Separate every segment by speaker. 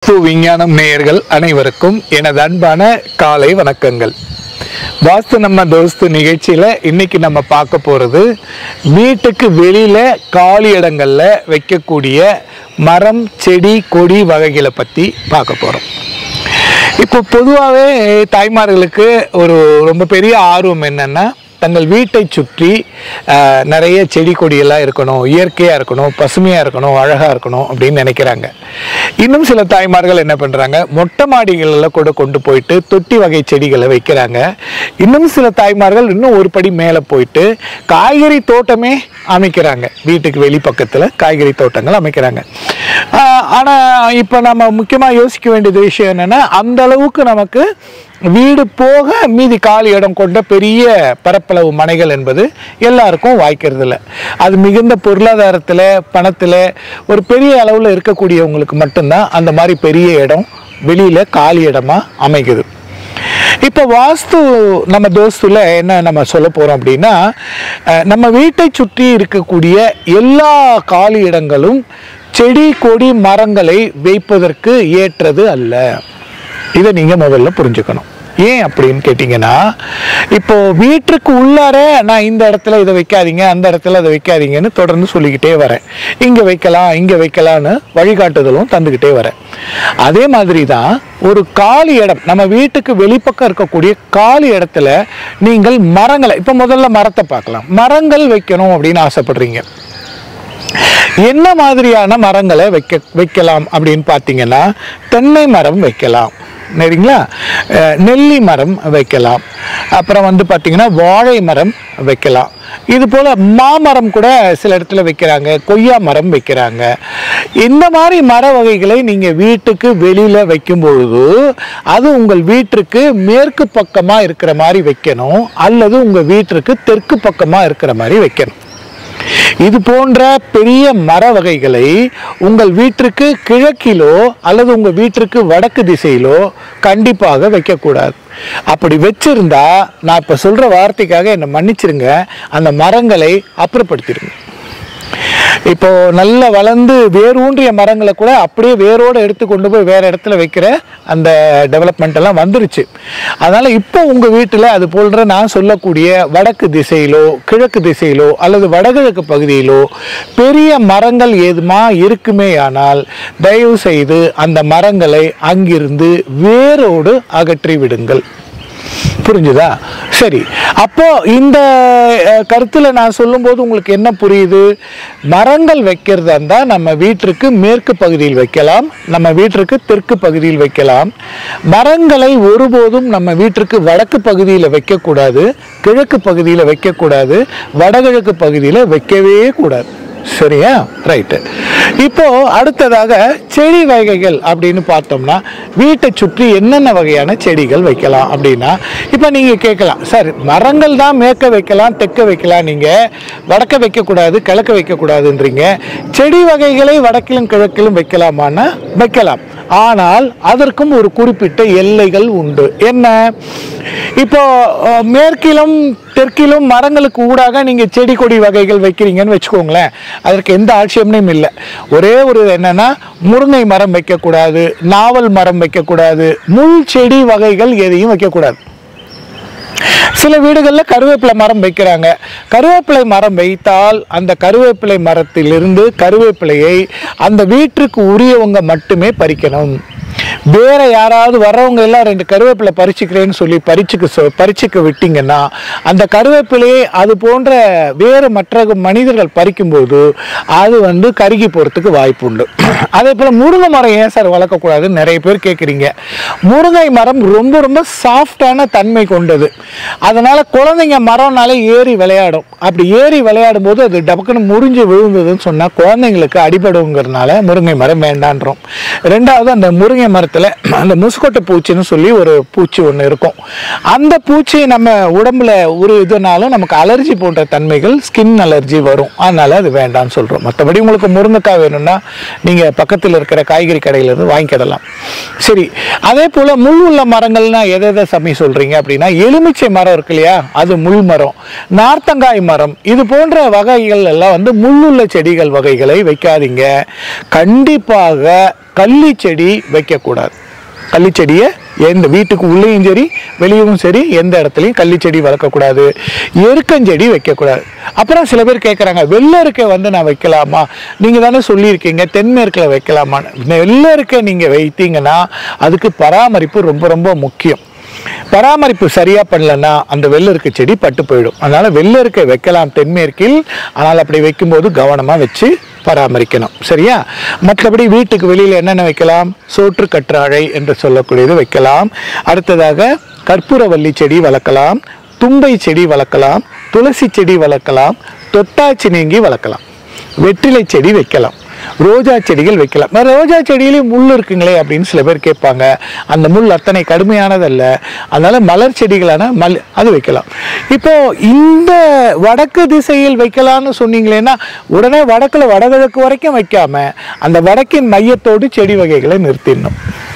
Speaker 1: வாஸ்து விஞ்ஞானம் நேயர்கள் அனைவருக்கும் எனது அன்பான காலை வணக்கங்கள் வாஸ்து நம்ம தோஸ்து நிகழ்ச்சியில் இன்னைக்கு நம்ம பார்க்க போகிறது வீட்டுக்கு வெளியில் காலி இடங்களில் வைக்கக்கூடிய மரம் செடி கொடி வகைகளை பற்றி பார்க்க போகிறோம் இப்போ பொதுவாகவே தாய்மார்களுக்கு ஒரு ரொம்ப பெரிய ஆர்வம் என்னன்னா தங்கள் வீட்டை சுற்றி ஆஹ், நிறைய செடி கொடியெல்லாம் இருக்கணும் இயற்கையாக இருக்கணும் பசுமையாக இருக்கணும் அழகாக இருக்கணும் அப்படின்னு நினைக்கிறாங்க இன்னும் சில தாய்மார்கள் என்ன பண்ணுறாங்க மொட்டை மாடிகளில் கூட கொண்டு போயிட்டு தொட்டி வகை செடிகளை வைக்கிறாங்க இன்னும் சில தாய்மார்கள் இன்னும் ஒரு படி மேலே போயிட்டு காய்கறி தோட்டமே அமைக்கிறாங்க வீட்டுக்கு வெளி பக்கத்தில் காய்கறி தோட்டங்கள் அமைக்கிறாங்க ஆஹ், ஆனா இப்போ நம்ம முக்கியமாக யோசிக்க வேண்டியது விஷயம் என்னன்னா அந்த அளவுக்கு நமக்கு வீடு போக மீதி காலி இடம் கொண்ட பெரிய பரப்பளவு மனைகள் என்பது எல்லாருக்கும் வாய்க்கிறது இல்லை அது மிகுந்த பொருளாதாரத்தில் பணத்தில் ஒரு பெரிய அளவில் இருக்கக்கூடியவங்களுக்கு மட்டும்தான் அந்த மாதிரி பெரிய இடம் வெளியில் காலி இடமா அமைக்குது இப்போ வாஸ்து நம்ம தோஸ்துல என்ன நம்ம சொல்ல போகிறோம் அப்படின்னா அஹ், நம்ம வீட்டை சுற்றி இருக்கக்கூடிய எல்லா காலி இடங்களும் செடி கொடி மரங்களை வைப்பதற்கு ஏற்றது அல்ல இதை நீங்கள் முதல்ல புரிஞ்சுக்கணும் ஏன் அப்படின்னு கேட்டிங்கன்னா இப்போ வீட்டுக்கு உள்ளார நான் இந்த இடத்துல இதை வைக்காதீங்க அந்த இடத்துல அதை வைக்காதீங்கன்னு தொடர்ந்து சொல்லிக்கிட்டே வரேன் இங்கே வைக்கலாம் இங்கே வைக்கலான்னு வழிகாட்டுதலும் தந்துக்கிட்டே வரேன் அதே மாதிரி தான் ஒரு காலி இடம் நம்ம வீட்டுக்கு வெளிப்பக்கம் இருக்கக்கூடிய காலி இடத்துல நீங்கள் மரங்களை இப்போ முதல்ல மரத்தை பார்க்கலாம் மரங்கள் வைக்கணும் அப்படின்னு ஆசைப்படுறீங்க என்ன மாதிரியான மரங்களை வைக்க வைக்கலாம் அப்படின்னு பார்த்தீங்கன்னா தென்னை மரம் வைக்கலாம் சரிங்களா அஹ் நெல்லி மரம் வைக்கலாம் அப்புறம் வந்து பார்த்தீங்கன்னா வாழை மரம் வைக்கலாம் இது போல் மாமரம் கூட சில இடத்துல வைக்கிறாங்க கொய்யா மரம் வைக்கிறாங்க இந்த மாதிரி மர வகைகளை நீங்கள் வீட்டுக்கு வெளியில் வைக்கும் பொழுது அது உங்கள் வீட்டிற்கு மேற்கு பக்கமாக இருக்கிற மாதிரி வைக்கணும் அல்லது உங்கள் வீட்டிற்கு தெற்கு பக்கமாக இருக்கிற மாதிரி வைக்கணும் இது போன்ற பெரிய மர வகைகளை உங்கள் வீட்டிற்கு கிழக்கிலோ அல்லது உங்கள் வீட்டிற்கு வடக்கு திசையிலோ கண்டிப்பாக வைக்கக்கூடாது அப்படி வச்சிருந்தா நான் இப்போ சொல்கிற வார்த்தைக்காக என்னை மன்னிச்சிருங்க அந்த மரங்களை அப்புறப்படுத்திடுங்க இப்போ நல்ல வளர்ந்து வேர் ஊன்றிய மரங்களை கூட அப்படியே வேரோடு எடுத்து கொண்டு போய் வேற இடத்துல வைக்கிற அந்த டெவலப்மெண்ட் எல்லாம் வந்துருச்சு அதனால இப்போ உங்க வீட்டில் அது போன்ற நான் சொல்லக்கூடிய வடக்கு திசையிலோ கிழக்கு திசையிலோ அல்லது வடகிழக்கு பகுதியிலோ பெரிய மரங்கள் ஏதுமா இருக்குமே ஆனால் தயவு செய்து அந்த மரங்களை அங்கிருந்து வேரோடு அகற்றி விடுங்கள் புரிஞ்சுதா சரி அப்போ இந்த அஹ், கருத்துல நான் சொல்லும்போது உங்களுக்கு என்ன புரியுது மரங்கள் வைக்கிறதா இருந்தா நம்ம வீட்டிற்கு மேற்கு பகுதியில் வைக்கலாம் நம்ம வீட்டிற்கு தெற்கு பகுதியில் வைக்கலாம் மரங்களை ஒருபோதும் நம்ம வீட்டிற்கு வடக்கு பகுதியில் வைக்கக்கூடாது கிழக்கு பகுதியில் வைக்கக்கூடாது வடகிழக்கு பகுதியில் வைக்கவே கூடாது சரியா ரைட்டு இப்போ அடுத்ததாக செடி வகைகள் அப்படின்னு பார்த்தோம்னா வீட்டை சுற்றி என்னென்ன வகையான செடிகள் வைக்கலாம் அப்படின்னா இப்போ நீங்கள் கேட்கலாம் சார் மரங்கள் தான் மேற்க வைக்கலாம் தெற்க வைக்கலாம் நீங்கள் வடக்க வைக்கக்கூடாது கிழக்க வைக்கக்கூடாதுன்றீங்க செடி வகைகளை வடக்கிலும் கிழக்கிலும் வைக்கலாமான்னா வைக்கலாம் ஆனால் அதற்கும் ஒரு குறிப்பிட்ட எல்லைகள் உண்டு என்ன இப்போ அஹ், மேற்கிலும் தெற்கிலும் மரங்களுக்கு ஊடாக நீங்க செடி கொடி வகைகள் வைக்கிறீங்கன்னு வச்சுக்கோங்களேன் அதற்கு எந்த ஆட்சேபனையும் இல்லை ஒரே ஒரு என்னன்னா முருங்கை மரம் வைக்கக்கூடாது நாவல் மரம் வைக்கக்கூடாது முள் செடி வகைகள் எதையும் வைக்கக்கூடாது சில வீடுகளில் கருவேப்பிலை மரம் வைக்கிறாங்க கருவேப்பிலை மரம் வைத்தால் அந்த கருவேப்பிலை மரத்திலிருந்து கருவேப்பிலையை அந்த வீட்டிற்கு உரியவங்க மட்டுமே பறிக்கணும் வேற யாராவது வர்றவங்க எல்லாம் ரெண்டு கருவேப்பிலை பறிச்சுக்கிறேன்னு சொல்லி பறிச்சுக்க சொ- பறிச்சுக்க விட்டீங்கன்னா அந்த கருவேப்பிலையை அது போன்ற வேறு மற்ற மனிதர்கள் பறிக்கும்போது அது வந்து கருகி போகிறதுக்கு வாய்ப்பு உண்டு அதே போல் முருங்கை மரம் ஏன் சார் வளர்க்கக்கூடாதுன்னு நிறைய பேர் கேட்குறீங்க முருங்கை மரம் ரொம்ப ரொம்ப சாஃப்டான தன்மை கொண்டது அதனால குழந்தைங்க மரம்னாலே ஏறி விளையாடும் அப்படி ஏறி விளையாடும் போது அது டபக்குன்னு முறிஞ்சு விழுந்ததுன்னு சொன்னால் குழந்தைங்களுக்கு அடிபடுங்கிறதுனால முருங்கை மரம் வேண்டான்றோம் ரெண்டாவது அந்த முருங்கை மரத்தில் அந்த முசுக்கொட்டை பூச்சின்னு சொல்லி ஒரு பூச்சி ஒன்று இருக்கும் அந்த பூச்சி நம்ம உடம்புல ஒரு இதுனாலும் நமக்கு அலர்ஜி போன்ற தன்மைகள் ஸ்கின் அலர்ஜி வரும் அதனால அது வேண்டாம்னு சொல்கிறோம் மற்றபடி உங்களுக்கு முருங்கைக்காய் வேணும்னா நீங்கள் பக்கத்தில் இருக்கிற காய்கறி கடையிலேருந்து வாங்கிக்கிடலாம் சரி அதே போல் முள் உள்ள மரங்கள்னா எதை எதை சமி சொல்கிறீங்க அப்படின்னா எலுமிச்சை மரம் இருக்கு இல்லையா அது முள் மரம் நார்த்தங்காய் மரம் இது போன்ற வகைகள் எல்லாம் வந்து முள்ளுள்ள செடிகள் வகைகளை வைக்காதீங்க கண்டிப்பாக கள்ளி செடி வைக்கக்கூடாது கள்ளி செடியை எந்த வீட்டுக்கு உள்ளேயும் சரி வெளியவும் சரி எந்த இடத்துலையும் கள்ளி செடி வளர்க்கக்கூடாது எருக்கஞ்செடி வைக்கக்கூடாது அப்புறம் சில பேர் கேட்குறாங்க வெள்ளரிக்கை வந்து நான் வைக்கலாமா நீங்கள் தானே சொல்லியிருக்கீங்க தென்மேற்கில் வைக்கலாமான்னு வெள்ளரிக்கை நீங்கள் வைத்தீங்கன்னா அதுக்கு பராமரிப்பு ரொம்ப ரொம்ப முக்கியம் பராமரிப்பு சரியா பண்ணலன்னா அந்த வெள்ளரிக்கை செடி பட்டு போயிடும் அதனால வெள்ளரிக்கை வைக்கலாம் தென்மேற்கில் ஆனால் அப்படி வைக்கும்போது கவனமா வச்சு பராமரிக்கணும் சரியா மற்றபடி வீட்டுக்கு வெளியில் என்னென்ன வைக்கலாம் சோற்று கற்றாழை என்று சொல்லக்கூடியது வைக்கலாம் அடுத்ததாக கற்பூரவல்லி செடி வளர்க்கலாம் தும்பை செடி வளர்க்கலாம் துளசி செடி வளர்க்கலாம் தொட்டாச்சி நீங்கி வளர்க்கலாம் வெற்றிலை செடி வைக்கலாம் ரோஜா செடிகள் வைக்கலாம் ம, ரோஜா செடியிலேயும் முள் இருக்குங்களே அப்படின்னு சில பேர் கேட்பாங்க அந்த முள் அத்தனை கடுமையானதல்ல அதனால மலர் செடிகளான மல் அது வைக்கலாம் இப்போ இந்த வடக்கு திசையில் வைக்கலாம்னு சொன்னீங்களேன்னா உடனே வடக்குல வடகிழக்கு வரைக்கும் வைக்காம அந்த வடக்கின் மையத்தோடு செடி வகைகளை நிறுத்திடணும்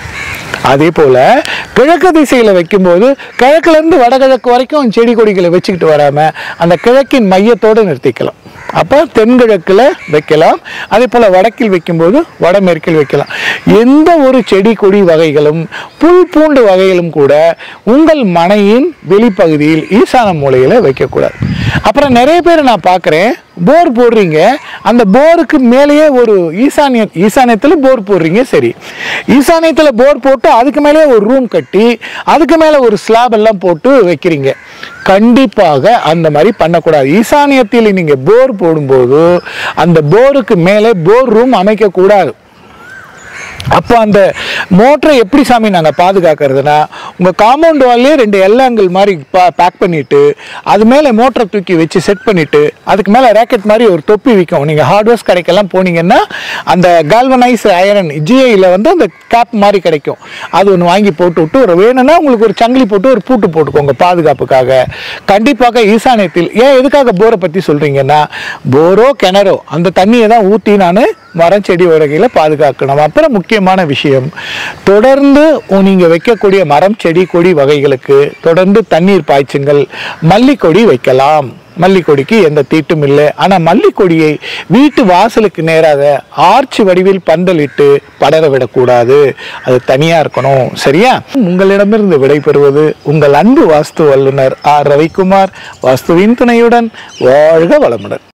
Speaker 1: அதே போல கிழக்கு திசையில வைக்கும்போது கிழக்குல இருந்து வடகிழக்கு வரைக்கும் செடி கொடிகளை வச்சுக்கிட்டு வராம அந்த கிழக்கின் மையத்தோடு நிறுத்திக்கலாம் அப்போ தென்கிழக்குல வைக்கலாம் அதே போல வடக்கில் வைக்கும்போது வடமேற்கில் வைக்கலாம் எந்த ஒரு செடி கொடி வகைகளும் புல் பூண்டு வகைகளும் கூட உங்கள் மனையின் வெளிப்பகுதியில் ஈசான மூலையில வைக்கக்கூடாது அப்புறம் நிறைய பேர் நான் பார்க்குறேன் போர் போடுறீங்க அந்த போருக்கு மேலேயே ஒரு ஈசானியம் ஈசானியத்தில் போர் போடுறீங்க சரி ஈசானியத்தில் போர் போட்டு அதுக்கு மேலேயே ஒரு ரூம் கட்டி அதுக்கு மேலே ஒரு ஸ்லாப் எல்லாம் போட்டு வைக்கிறீங்க கண்டிப்பாக அந்த மாதிரி பண்ணக்கூடாது ஈசானியத்தில் நீங்கள் போர் போடும்போது அந்த போருக்கு மேலே போர் ரூம் அமைக்கக்கூடாது அப்போ அந்த மோட்டரை எப்படி சாமி நாங்கள் பாதுகாக்கிறதுனா உங்கள் காம்பவுண்ட் வால்லே ரெண்டு எல்லாங்கல் மாதிரி பா பேக் பண்ணிவிட்டு அது மேலே மோட்டரை தூக்கி வச்சு செட் பண்ணிவிட்டு அதுக்கு மேலே ரேக்கெட் மாதிரி ஒரு தொப்பி விற்கும் நீங்கள் ஹார்ட்வேர்ஸ் கடைக்கெல்லாம் போனீங்கன்னா அந்த கால்வனைஸ் அயரன் ஜிஐயில் வந்து அந்த கேப் மாதிரி கிடைக்கும் அது ஒன்று வாங்கி போட்டு விட்டு ஒரு வேணும்னா உங்களுக்கு ஒரு சங்கிலி போட்டு ஒரு பூட்டு போட்டுக்கோங்க பாதுகாப்புக்காக கண்டிப்பாக ஈசானியத்தில் ஏன் எதுக்காக போரை பற்றி சொல்கிறீங்கன்னா போரோ கிணறோ அந்த தண்ணியை தான் ஊற்றி நான் மரம் செடி வகைகளை பாதுகாக்கணும் அப்புறம் முக்கியமான விஷயம் தொடர்ந்து நீங்கள் வைக்கக்கூடிய மரம் செடி கொடி வகைகளுக்கு தொடர்ந்து தண்ணீர் பாய்ச்சுங்கள் மல்லிக்கொடி வைக்கலாம் மல்லிக்கொடிக்கு எந்த தீட்டும் இல்லை ஆனால் மல்லிக்கொடியை வீட்டு வாசலுக்கு நேராக ஆர்ச் வடிவில் பந்தலிட்டு படர விடக்கூடாது அது தனியாக இருக்கணும் சரியா உங்களிடமிருந்து விடைபெறுவது உங்கள் அன்பு வாஸ்து வல்லுனர் ஆர் ரவிக்குமார் வாஸ்துவின் துணையுடன் வாழ்க வளமுடன்